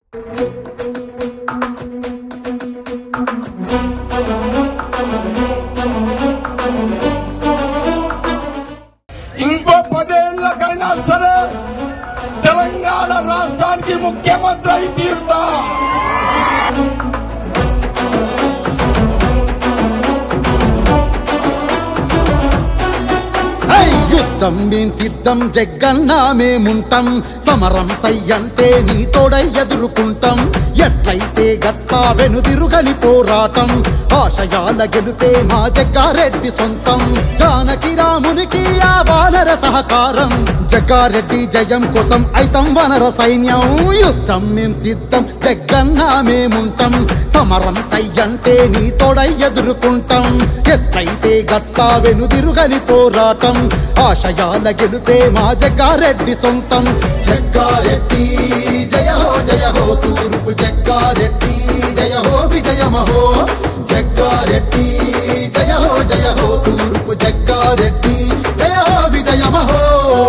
ఇంకో పదేళ్లకైనా సరే తెలంగాణ రాష్ట్రానికి ముఖ్యమంత్రి అయి తీరుతా హై! యుద్ధం మేం సిద్ధం జగ్గన్నా మేముంటాం సమరం సై అంటే నీ తోడై ఎదుర్కొంటాం ఎట్లయితే గట్టా వెనుదిరుగని పోరాటం ఆశయాల గెలుపే మా జగ్గారెడ్డి సొంతం జానకి రామునికి ఆ వానర సహకారం జగ్గారెడ్డి జయం కోసం అయితం వనర సైన్యం యుద్ధం మేం సిద్ధం జగ్గన్నా మేముంటాం సమరం సై అంటే నీ తోడై ఎదుర్కొంటాం ఎట్లయితే గట్టా వెనుదిరుగని పోరాటం ఆశయాల గెలుపే మా జగ్గారెడ్డి సొంతం జగ్గారెడ్డి జయ హో జయ హో తూర్పు జగ్గారెడ్డి జయ హో విజయమహో జగ్గారెడ్డి జయ హో జయ హో తూర్పు జగ్గారెడ్డి జయ హో విజయమహో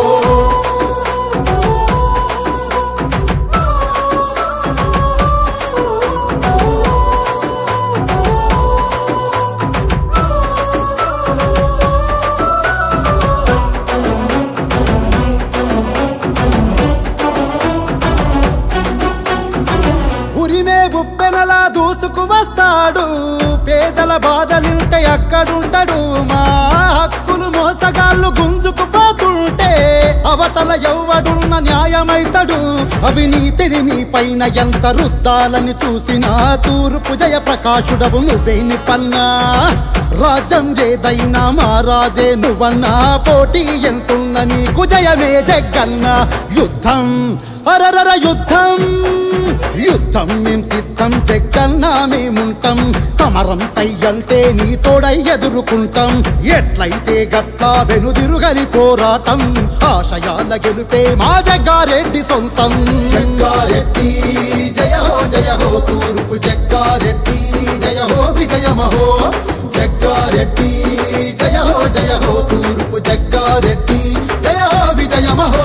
ఉరిమే బుప్పెనలా దూసుకు వస్తాడు పేదల బాధలుంటే అక్కడుంటాడు మా హక్కులు మోసగాళ్ళు గుంజుకుపోతుంటే అవతల ఎవ్వడున్న న్యాయమైతడు అవినీతిని నీ పైన ఎంత రుద్దాలని చూసినా తూర్పు జయ ప్రకాశుడవు నువ్వేని పన్నా రాజ్యం ఏదైనా మా రాజే నువ్వన్నా పోటీ ఎంతున్న నీకు జయమే జగ్గన్న యుద్ధం అరరర యుద్ధం యుద్ధం మేం సిద్ధం జగ్గన్నా మేముంటాం సమరం సయ్యంటే నీ తోడై ఎదుర్కొంటాం ఎట్లయితే గట్లా వెనుదిరుగని పోరాటం ఆశయాల గెలుపే మా జగ్గారెడ్డి సొంతం జగ్గారెడ్డి జయ హో జయ హో తూర్పు జగ్గారెడ్డి జయ హో విజయమహో జగ్గారెడ్డి జయ హో జయ హో తూర్పు జగ్గారెడ్డి జయ హో విజయమహో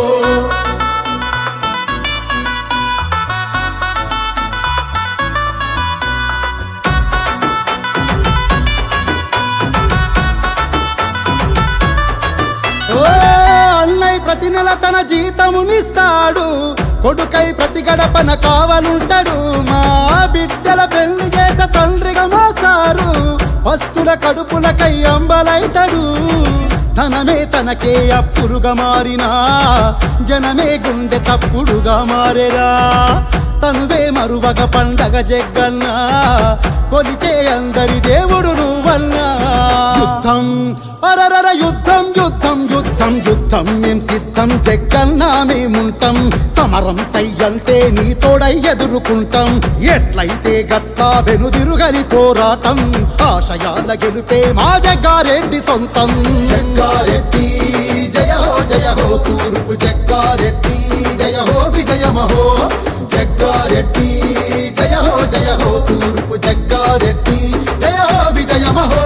ఓ అన్నయ్య ప్రతి నెల తన జీతమునిస్తాడు కొడుకై ప్రతి గడపన కావలుంటాడు మా బిడ్డల పెళ్లి చేసే తండ్రిగా మోసారు వస్తుల కడుపులకై అంబలైతాడు ధనమే తనకే అప్పురుగా మారినా జనమే గుండె చప్పుడుగా మారేరా తనువే మరువగ పండగ జగ్గన్నా కొలిచే అందరి దేవుడు నువ్వన్నా యుద్ధం అరరర యుద్ధం యుద్ధం యుద్ధం యుద్ధం మేం సిద్ధం జగ్గన్నా మేముంటాం సమరం సయ్యంటే నీ తోడై ఎదుర్కొంటాం ఎట్లయితే గట్లా వెనుదిరుగని పోరాటం ఆశయాల గెలుపే మా జగ్గారెడ్డి సొంతం జగ్గారెడ్డి జయ హో జయ హో తూర్పు జగ్గారెడ్డి జయ హో విజయమహో జగ్గారెడ్డి జయ హో జయ హో తూర్పు జగ్గారెడ్డి జయ హో విజయమహో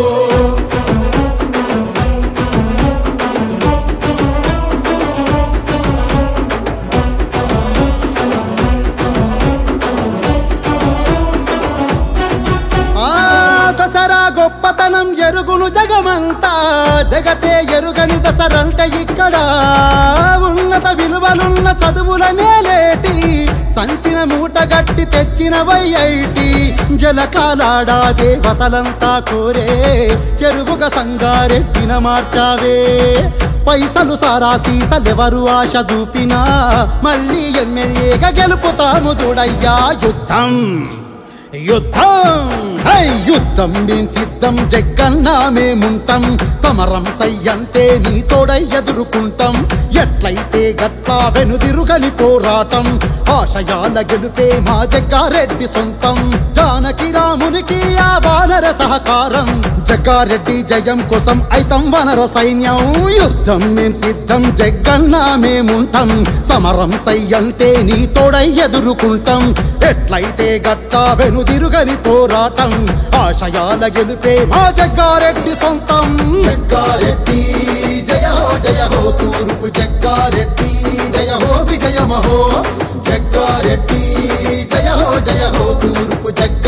ఆ దసరా గొప్పతనం ఎరుగును జగమంతా జగతే ఎరుగని దసరంటే ఇక్కడ ఉన్నత విలువలున్న చదువులనే లేటి సంచిన మూట గట్టి తెచ్చిన వైఐటి జలకాలాడా దేవతలంతా కోరే చెరువుగా సంగారెడ్డిన మార్చావే పైసలు సారా సీసలెవరు ఆశ చూపినా మళ్ళీ ఎమ్మెల్యేగా గెలుపుతాము చూడయ్యా యుద్ధం యుద్ధం హై యుద్ధం మేం సిద్ధం జగ్గన్నా మేముంటాం సమరం సయ్యంటే నీ తోడై ఎదుర్కొంటాం ఎట్లయితే గట్లా వెనుదిరుగని పోరాటం ఆశయాల గెలుపే మా జగ్గారెడ్డి సొంతం జానకి రామునికి ఆ వానర సహకారం జగ్గారెడ్డి జయం కోసం అయితం వనర సైన్యం యుద్ధం మేం సిద్ధం జగ్గన్నా మేముంటాం సమరం సయ్యంటే నీ తోడై ఎదుర్కొంటాం ఎట్లయితే గట్టా వెనుదిరుగని పోరాటం ఆశయాల గెలుపే మా జగ్గారెడ్డి సొంతం జగ్గారెడ్డి జయ హో జయ హో తూర్పు జగ్గారెడ్డి జయ హో విజయమహో జగ్గారెడ్డి జయ హో తూర్పు జగ్గన్న